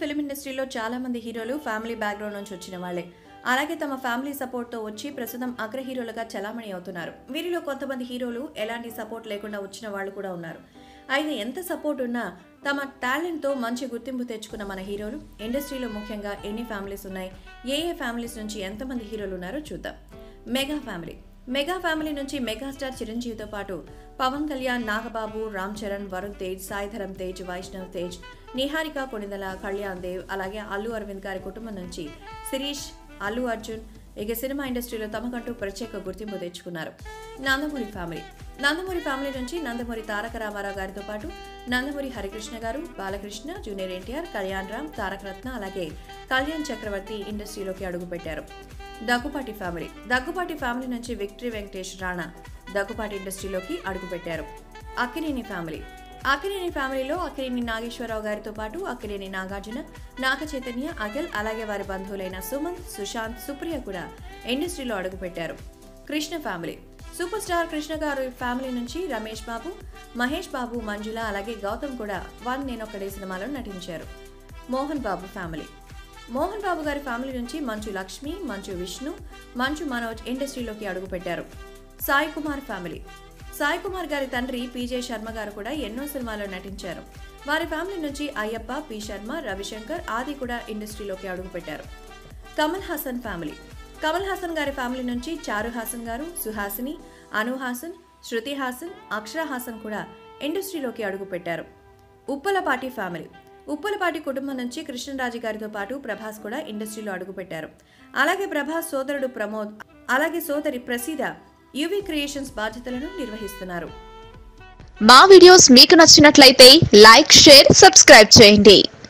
film ఇండస్ట్రీలో చాలా మంది హీరోలు ఫ్యామిలీ బ్యాక్గ్రౌండ్ నుంచి వచ్చిన వాళ్ళే అలాగే తమ ఫ్యామిలీ సపోర్ట్తో వచ్చి ప్రస్తుతం అగ్ర హీరోలుగా చలామణి అవుతున్నారు వీరిలో కొంతమంది హీరోలు ఎలాంటి సపోర్ట్ లేకుండా వచ్చిన వాళ్ళు కూడా ఉన్నారు అయితే ఎంత సపోర్ట్ ఉన్నా తమ టాలెంట్తో మంచి గుర్తింపు తెచ్చుకున్న మన హీరోలు ఇండస్ట్రీలో ముఖ్యంగా ఎన్ని ఫ్యామిలీస్ ఉన్నాయి ఏ ఏ ఫ్యామిలీస్ నుంచి ఎంతమంది హీరోలు ఉన్నారో చూద్దాం మెగా ఫ్యామిలీ మెగా ఫ్యామిలీ నుంచి మెగాస్టార్ చిరంజీవితో పాటు పవన్ కళ్యాణ్ నాగబాబు రామ్ చరణ్ వరుణ్ తేజ్ సాయిధరం తేజ్ వైష్ణవ్ తేజ్ నిహారిక కొణిదల కళ్యాణ్ దేవ్ అలాగే అల్లు అరవింద్ గారి కుటుంబం నుంచి శిరీష్ అల్లు అర్జున్ ఇక సినిమా ఇండస్ట్రీలో తమకంటూ ప్రత్యేక గుర్తింపు తెచ్చుకున్నారు నందమూరి ఫ్యామిలీ నందమూరి ఫ్యామిలీ నుంచి నందమూరి తారక రామారావు గారితో పాటు నందమూరి హరికృష్ణ గారు బాలకృష్ణ జూనియర్ ఎన్టీఆర్ కళ్యాణ్ రామ్ తారక రత్న అలాగే కళ్యాణ్ చక్రవర్తి ఇండస్ట్రీలోకి అడుగుపెట్టారు దగ్గుపాటి ఫ్యామిలీ దగ్గుపాటి ఫ్యామిలీ నుంచి విక్టరీ వెంకటేష్ రాణా దగ్గుపాటి ఇండస్ట్రీలోకి అడుగుపెట్టారు అక్కినేని ఫ్యామిలీ అక్కినేని ఫ్యామిలీలో అక్కినేని నాగేశ్వరరావు గారితో పాటు అక్కినేని నాగార్జున నాగ చైతన్య అఖిల్ అలాగే వారి బంధువులైన సుమంత్ సుశాంత్ సుప్రియ కూడా ఇండస్ట్రీలో అడుగుపెట్టారు Krishna family super star Krishna గారు ఫ్యామిలీ నుంచి రమేష్ బాబు మహేష్ బాబు మంజుల అలాగే గౌతమ్ కూడా వన్ నేనొక్కడే సినిమాలో నటించారు మోహన్ బాబు ఫ్యామిలీ మోహన్ బాబు గారి ఫ్యామిలీ నుంచి మంచు లక్ష్మి మంచు విష్ణు మంచు మనోజ్ ఇండస్ట్రీలోకి అడుగుపెట్టారు సాయి కుమార్ ఫ్యామిలీ సాయి కుమార్ గారి తండ్రి పీజే శర్మ గారు కూడా ఎన్నో సినిమాల్లో నటించారు వారి ఫ్యామిలీ నుంచి అయ్యప్ప పి శర్మ రవిశంకర్ ఆది కూడా ఇండస్ట్రీలోకి అడుగుపెట్టారు కమల్ హాసన్ ఫ్యామిలీ కమల్ హాసన్ గారి ఫ్యామిలీ నుంచి చారు హాసన్ గారు సుహాసిని అను హాసన్ శృతి హాసన్ అక్షర హాసన్ కూడా ఇండస్ట్రీలోకి అడుగుపెట్టారు ఉప్పలపాటి ఫ్యామిలీ ఉప్పలపాటి కుటుంబం నుంచి కృష్ణరాజు గారితో పాటు ప్రభాస్ కూడా ఇండస్ట్రీలో అడుగుపెట్టారు అలాగే ప్రభాస్ సోదరుడు ప్రమోద్ అలాగే సోదరి ప్రసీద యువి క్రియేషన్స్ బాధ్యతలను నిర్వహిస్తున్నారు మా వీడియోస్ మీకు నచ్చినట్లయితే లైక్ షేర్ సబ్స్క్రైబ్ చేయండి